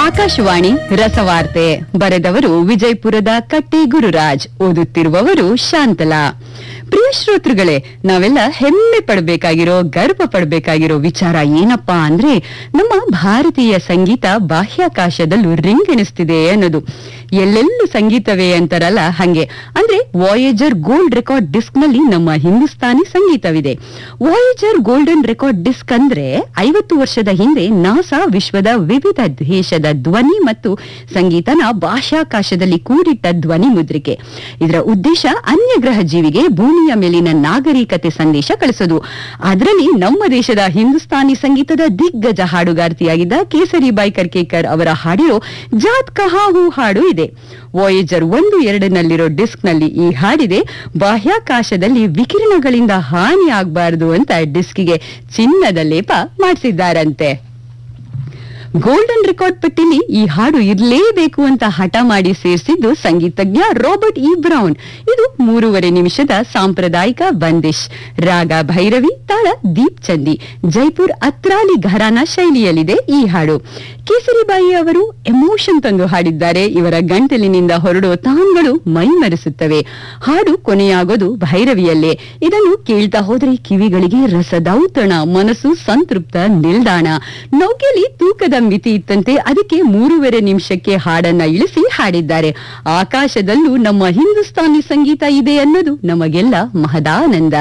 ಆಕಾಶವಾಣಿ ರಸವಾರ್ತೆ ಬರೆದವರು ವಿಜಯಪುರದ ಕಟ್ಟಿ ಗುರುರಾಜ್ ಓದುತ್ತಿರುವವರು ಶಾಂತಲಾ ಪ್ರಿಯ ಶ್ರೋತೃಗಳೇ ನಾವೆಲ್ಲ ಹೆಮ್ಮೆ ಪಡಬೇಕಾಗಿರೋ ಗರ್ವ ಪಡಬೇಕಾಗಿರೋ ವಿಚಾರ ಏನಪ್ಪಾ ಅಂದ್ರೆ ನಮ್ಮ ಭಾರತೀಯ ಸಂಗೀತ ಬಾಹ್ಯಾಕಾಶದಲ್ಲೂ ರಿಂಗಣಿಸ್ತಿದೆ ಅನ್ನೋದು ಎಲ್ಲೆಲ್ಲೂ ಸಂಗೀತವೇ ಅಂತಾರಲ್ಲ ಹಂಗೆ ಅಂದ್ರೆ ವಾಯೇಜರ್ ಗೋಲ್ಡ್ ರೆಕಾರ್ಡ್ ಡಿಸ್ಕ್ ನಲ್ಲಿ ನಮ್ಮ ಹಿಂದೂಸ್ತಾನಿ ಸಂಗೀತವಿದೆ ವಾಯೇಜರ್ ಗೋಲ್ಡನ್ ರೆಕಾರ್ಡ್ ಡಿಸ್ಕ್ ಅಂದ್ರೆ ಐವತ್ತು ವರ್ಷದ ಹಿಂದೆ ನಾಸಾ ವಿಶ್ವದ ವಿವಿಧ ದೇಶದ ಧ್ವನಿ ಮತ್ತು ಸಂಗೀತನ ಬಾಹ್ಯಾಕಾಶದಲ್ಲಿ ಕೂಡಿಟ್ಟ ಧ್ವನಿ ಮುದ್ರಿಕೆ ಇದರ ಉದ್ದೇಶ ಅನ್ಯ ಗ್ರಹ ಜೀವಿಗೆ ಭೂಮಿಯ ಮೇಲಿನ ನಾಗರಿಕತೆ ಸಂದೇಶ ಕಳಿಸೋದು ಅದರಲ್ಲಿ ನಮ್ಮ ದೇಶದ ಹಿಂದೂಸ್ತಾನಿ ಸಂಗೀತದ ದಿಗ್ಗಜ ಹಾಡುಗಾರ್ತಿಯಾಗಿದ್ದ ಕೇಸರಿಬಾಯಿ ಕರ್ಕೇಕರ್ ಅವರ ಹಾಡಿರೋ ಜಾತ್ ಕಹಾ ಹೂ ಹಾಡು ಇದೆ ವಾಯೇಜರ್ ಒಂದು ಎರಡನಲ್ಲಿರೋ ಡಿಸ್ಕ್ ನಲ್ಲಿ ಈ ಹಾಡಿದೆ ಬಾಹ್ಯಾಕಾಶದಲ್ಲಿ ವಿಕಿರಣಗಳಿಂದ ಹಾನಿ ಆಗಬಾರದು ಅಂತ ಡಿಸ್ಕಿಗೆ ಚಿನ್ನದ ಲೇಪ ಮಾಡಿಸಿದ್ದಾರಂತೆ ಗೋಲ್ಡನ್ ರೆಕಾರ್ಡ್ ಪಟ್ಟಿಲಿ ಈ ಹಾಡು ಇರಲೇಬೇಕು ಅಂತ ಹಠ ಮಾಡಿ ಸೇರಿಸಿದ್ದು ಸಂಗೀತಜ್ಞ ರಾಬರ್ಟ್ ಇ ಬ್ರೌನ್ ಇದು ಮೂರುವರೆ ನಿಮಿಷದ ಸಾಂಪ್ರದಾಯಿಕ ಬಂದಿಶ್ ರಾಗ ಭೈರವಿ ತಾಳ ದೀಪ್ ಚಂದಿ ಜೈಪುರ್ ಅತ್ರಾಲಿ ಘರಾನ ಶೈಲಿಯಲ್ಲಿದೆ ಈ ಹಾಡು ಕೇಸರಿಬಾಯಿ ಅವರು ಎಮೋಷನ್ ತಂದು ಹಾಡಿದ್ದಾರೆ ಇವರ ಗಂಟಲಿನಿಂದ ಹೊರಡೋ ತಾನ್ಗಳು ಮೈಮರೆಸುತ್ತವೆ ಹಾಡು ಕೊನೆಯಾಗೋದು ಭೈರವಿಯಲ್ಲೇ ಇದನ್ನು ಕೇಳ್ತಾ ಹೋದ್ರೆ ಕಿವಿಗಳಿಗೆ ರಸದೌತಣ ಮನಸ್ಸು ಸಂತೃಪ್ತ ನಿಲ್ದಾಣ ನೌಕೆಲಿ ತೂಕದ ಮಿತಿ ಇತ್ತಂತೆ ಅದಕ್ಕೆ ಮೂರುವರೆ ನಿಮಿಷಕ್ಕೆ ಹಾಡನ್ನ ಇಳಿಸಿ ಹಾಡಿದ್ದಾರೆ ಆಕಾಶದಲ್ಲೂ ನಮ್ಮ ಹಿಂದೂಸ್ತಾನಿ ಸಂಗೀತ ಇದೆ ಅನ್ನೋದು ನಮಗೆಲ್ಲ ಮಹದಾನಂದ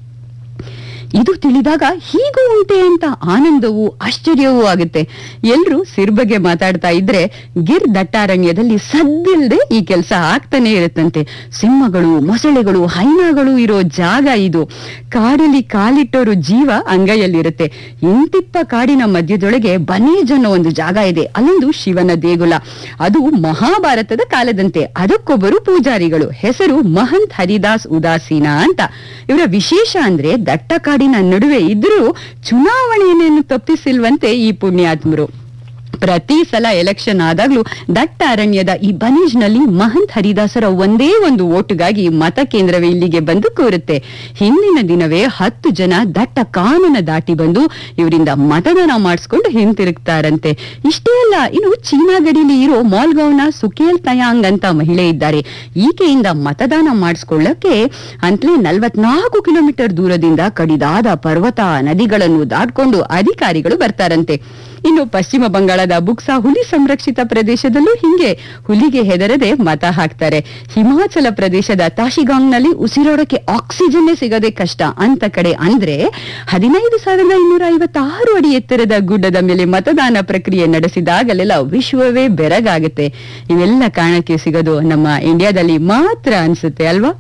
ಇದು ತಿಳಿದಾಗ ಹೀಗೂ ಉಂಟೆ ಅಂತ ಆನಂದವೂ ಆಶ್ಚರ್ಯವೂ ಆಗುತ್ತೆ ಎಲ್ರೂ ಸಿರ್ ಬಗ್ಗೆ ಮಾತಾಡ್ತಾ ಇದ್ರೆ ಗಿರ್ ದಟ್ಟಾರಣ್ಯದಲ್ಲಿ ಸದ್ದಿಲ್ದೆ ಈ ಕೆಲಸ ಆಗ್ತಾನೆ ಇರುತ್ತಂತೆ ಸಿಂಹಗಳು ಮೊಸಳೆಗಳು ಹೈನಾಗಳು ಇರೋ ಜಾಗ ಇದು ಕಾಡಲ್ಲಿ ಕಾಲಿಟ್ಟೋರು ಜೀವ ಅಂಗೈಯಲ್ಲಿರುತ್ತೆ ಇಂತಿಪ್ಪ ಕಾಡಿನ ಮಧ್ಯದೊಳಗೆ ಬನೇಜ್ ಅನ್ನೋ ಒಂದು ಜಾಗ ಇದೆ ಅಲ್ಲೊಂದು ಶಿವನ ದೇಗುಲ ಅದು ಮಹಾಭಾರತದ ಕಾಲದಂತೆ ಅದಕ್ಕೊಬ್ಬರು ಪೂಜಾರಿಗಳು ಹೆಸರು ಮಹಂತ್ ಹರಿದಾಸ್ ಉದಾಸೀನ ಅಂತ ಇವರ ವಿಶೇಷ ಅಂದ್ರೆ ದಟ್ಟ ಕಾಡಿನ ನಡುವೆ ಇದ್ರೂ ಚುನಾವಣೆಯನ್ನು ತಪ್ಪಿಸಿಲ್ವಂತೆ ಈ ಪುಣ್ಯಾತ್ಮರು ಪ್ರತಿ ಸಲ ಎಲೆಕ್ಷನ್ ಆದಾಗ್ಲೂ ದಟ್ಟ ಅರಣ್ಯದ ಈ ಬನೀಜ್ನಲ್ಲಿ ಮಹಂತ್ ಹರಿದಾಸರ ಒಂದೇ ಒಂದು ಓಟುಗಾಗಿ ಮತ ಕೇಂದ್ರವೇ ಇಲ್ಲಿಗೆ ಬಂದು ಕೂರುತ್ತೆ ಹಿಂದಿನ ದಿನವೇ ಹತ್ತು ಜನ ದಟ್ಟ ಕಾನೂನ ದಾಟಿ ಬಂದು ಇವರಿಂದ ಮತದಾನ ಮಾಡಿಸ್ಕೊಂಡು ಹಿಂತಿರುಗ್ತಾರಂತೆ ಇಷ್ಟೇ ಅಲ್ಲ ಇನ್ನು ಚೀನಾ ಗಡಿಲಿ ಇರೋ ಮಾಲ್ಗಾವ್ನ ಸುಕೇಲ್ ತಯಾಂಗ್ ಅಂತ ಮಹಿಳೆ ಇದ್ದಾರೆ ಈಕೆಯಿಂದ ಮತದಾನ ಮಾಡಿಸ್ಕೊಳ್ಳಕ್ಕೆ ಅಂತಲೇ ನಲ್ವತ್ನಾಲ್ಕು ಕಿಲೋಮೀಟರ್ ದೂರದಿಂದ ಕಡಿದಾದ ಪರ್ವತ ನದಿಗಳನ್ನು ದಾಟ್ಕೊಂಡು ಅಧಿಕಾರಿಗಳು ಬರ್ತಾರಂತೆ ಇನ್ನು ಪಶ್ಚಿಮ ಬಂಗಾಳದ ಬುಕ್ಸಾ ಹುಲಿ ಸಂರಕ್ಷಿತ ಪ್ರದೇಶದಲ್ಲೂ ಹಿಂಗೆ ಹುಲಿಗೆ ಹೆದರದೆ ಮತ ಹಾಕ್ತಾರೆ ಹಿಮಾಚಲ ಪ್ರದೇಶದ ತಾಶಿಗಾಂಗ್ನಲ್ಲಿ ಉಸಿರಾಡೋಕೆ ಆಕ್ಸಿಜನ್ನೇ ಸಿಗದೆ ಕಷ್ಟ ಅಂತ ಕಡೆ ಅಂದ್ರೆ ಹದಿನೈದು ಸಾವಿರದ ಇನ್ನೂರ ಐವತ್ತಾರು ಅಡಿ ಎತ್ತರದ ಗುಡ್ಡದ ಮೇಲೆ ಮತದಾನ ಪ್ರಕ್ರಿಯೆ ನಡೆಸಿದಾಗಲೆಲ್ಲ ವಿಶ್ವವೇ ಬೆರಗಾಗುತ್ತೆ ಇವೆಲ್ಲ ಕಾರಣಕ್ಕೆ ಸಿಗೋದು ನಮ್ಮ ಇಂಡಿಯಾದಲ್ಲಿ ಮಾತ್ರ ಅನ್ಸುತ್ತೆ ಅಲ್ವಾ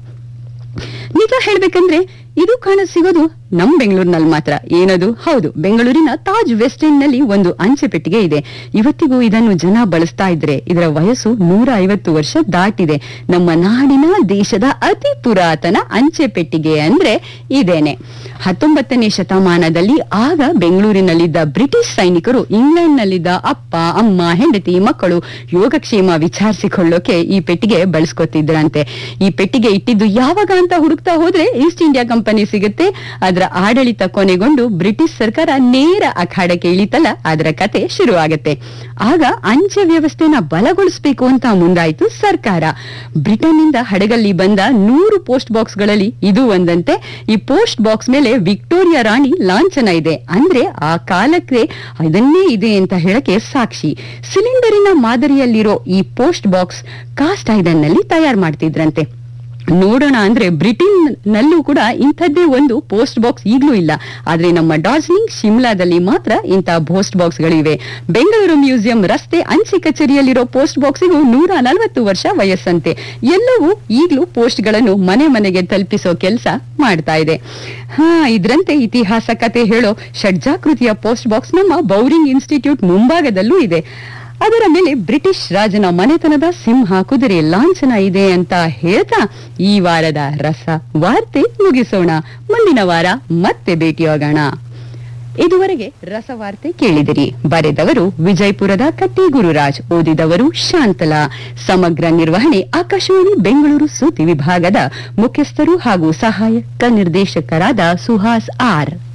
ನಿಜ ಹೇಳ್ಬೇಕಂದ್ರೆ ಇದು ಕಾಣ ಸಿಗೋದು ನಮ್ ಬೆಂಗಳೂರಿನಲ್ಲಿ ಮಾತ್ರ ಏನದು ಹೌದು ಬೆಂಗಳೂರಿನ ತಾಜ್ ವೆಸ್ಟ್ ಎಂಡ್ ನಲ್ಲಿ ಒಂದು ಅಂಚೆ ಪೆಟ್ಟಿಗೆ ಇದೆ ಇವತ್ತಿಗೂ ಇದನ್ನು ಜನ ಬಳಸ್ತಾ ಇದ್ರೆ ಇದರ ವಯಸ್ಸು ನೂರ ಐವತ್ತು ವರ್ಷ ದಾಟಿದೆ ನಮ್ಮ ನಾಡಿನ ದೇಶದ ಅತಿ ಪುರಾತನ ಅಂಚೆ ಪೆಟ್ಟಿಗೆ ಅಂದ್ರೆ ಇದೇನೆ ಹತ್ತೊಂಬತ್ತನೇ ಶತಮಾನದಲ್ಲಿ ಆಗ ಬೆಂಗಳೂರಿನಲ್ಲಿದ್ದ ಬ್ರಿಟಿಷ್ ಸೈನಿಕರು ಇಂಗ್ಲೆಂಡ್ನಲ್ಲಿದ್ದ ಅಪ್ಪ ಅಮ್ಮ ಹೆಂಡತಿ ಮಕ್ಕಳು ಯೋಗಕ್ಷೇಮ ವಿಚಾರಿಸಿಕೊಳ್ಳೋಕೆ ಈ ಪೆಟ್ಟಿಗೆ ಬಳಸ್ಕೊತಿದ್ರಂತೆ ಈ ಪೆಟ್ಟಿಗೆ ಇಟ್ಟಿದ್ದು ಯಾವಾಗ ಅಂತ ಹುಡುಕ್ತಾ ಹೋದ್ರೆ ಈಸ್ಟ್ ಇಂಡಿಯಾ ಕಂಪನಿ ಸಿಗುತ್ತೆ ಅದರ ಆಡಳಿತ ಕೊನೆಗೊಂಡು ಬ್ರಿಟಿಷ್ ಸರ್ಕಾರ ನೇರ ಅಖಾಡಕ್ಕೆ ಇಳಿತಲ್ಲ ಅದರ ಕತೆ ಶುರುವಾಗುತ್ತೆ ಆಗ ಅಂಚೆ ವ್ಯವಸ್ಥೆನ ಬಲಗೊಳಿಸಬೇಕು ಅಂತ ಮುಂದಾಯಿತು ಸರ್ಕಾರ ಬ್ರಿಟನ್ನಿಂದ ಹಡಗಲ್ಲಿ ಬಂದ ನೂರು ಪೋಸ್ಟ್ ಬಾಕ್ಸ್ಗಳಲ್ಲಿ ಇದು ಒಂದಂತೆ ಈ ಪೋಸ್ಟ್ ಬಾಕ್ಸ್ ಮೇಲೆ ವಿಕ್ಟೋರಿಯಾ ರಾಣಿ ಲಾಂಛನ ಇದೆ ಅಂದ್ರೆ ಆ ಕಾಲಕ್ಕೆ ಇದನ್ನೇ ಇದೆ ಅಂತ ಹೇಳಕ್ಕೆ ಸಾಕ್ಷಿ ಸಿಲಿಂಡರಿನ ಮಾದರಿಯಲ್ಲಿರೋ ಈ ಪೋಸ್ಟ್ ಬಾಕ್ಸ್ ಕಾಸ್ಟ್ ಐರನ್ ನಲ್ಲಿ ತಯಾರು ಮಾಡ್ತಿದ್ರಂತೆ ನೋಡೋಣ ಅಂದ್ರೆ ಬ್ರಿಟನ್ ನಲ್ಲೂ ಕೂಡ ಇಂಥದ್ದೇ ಒಂದು ಪೋಸ್ಟ್ ಬಾಕ್ಸ್ ಈಗ್ಲೂ ಇಲ್ಲ ಆದ್ರೆ ನಮ್ಮ ಡಾರ್ಜಿಲಿಂಗ್ ಶಿಮ್ಲಾದಲ್ಲಿ ಮಾತ್ರ ಇಂಥ ಪೋಸ್ಟ್ ಬಾಕ್ಸ್ ಗಳಿವೆ ಬೆಂಗಳೂರು ಮ್ಯೂಸಿಯಂ ರಸ್ತೆ ಅಂಚೆ ಕಚೇರಿಯಲ್ಲಿರೋ ಪೋಸ್ಟ್ ಬಾಕ್ಸಿಗೂ ನೂರ ನಲವತ್ತು ವರ್ಷ ವಯಸ್ಸಂತೆ ಎಲ್ಲವೂ ಈಗ್ಲೂ ಪೋಸ್ಟ್ ಗಳನ್ನು ಮನೆ ಮನೆಗೆ ತಲುಪಿಸೋ ಕೆಲಸ ಮಾಡ್ತಾ ಇದೆ ಹಾ ಇದ್ರಂತೆ ಇತಿಹಾಸ ಕತೆ ಹೇಳೋ ಷಡ್ಜಾಕೃತಿಯ ಪೋಸ್ಟ್ ಬಾಕ್ಸ್ ನಮ್ಮ ಬೌರಿಂಗ್ ಇನ್ಸ್ಟಿಟ್ಯೂಟ್ ಮುಂಭಾಗದಲ್ಲೂ ಇದೆ ಅದರ ಮೇಲೆ ಬ್ರಿಟಿಷ್ ರಾಜನ ಮನೆತನದ ಸಿಂಹ ಕುದುರೆ ಲಾಂಛನ ಇದೆ ಅಂತ ಹೇಳ್ತಾ ಈ ವಾರದ ರಸ ವಾರ್ತೆ ಮುಗಿಸೋಣ ಮುಂದಿನ ವಾರ ಮತ್ತೆ ಭೇಟಿಯಾಗೋಣ ಇದುವರೆಗೆ ರಸವಾರ್ತೆ ಕೇಳಿದಿರಿ ಬರೆದವರು ವಿಜಯಪುರದ ಕಟ್ಟಿ ಗುರುರಾಜ್ ಓದಿದವರು ಶಾಂತಲಾ ಸಮಗ್ರ ನಿರ್ವಹಣೆ ಆಕಾಶವಾಣಿ ಬೆಂಗಳೂರು ಸುದ್ದಿ ವಿಭಾಗದ ಮುಖ್ಯಸ್ಥರು ಹಾಗೂ ಸಹಾಯಕ ನಿರ್ದೇಶಕರಾದ ಸುಹಾಸ್ ಆರ್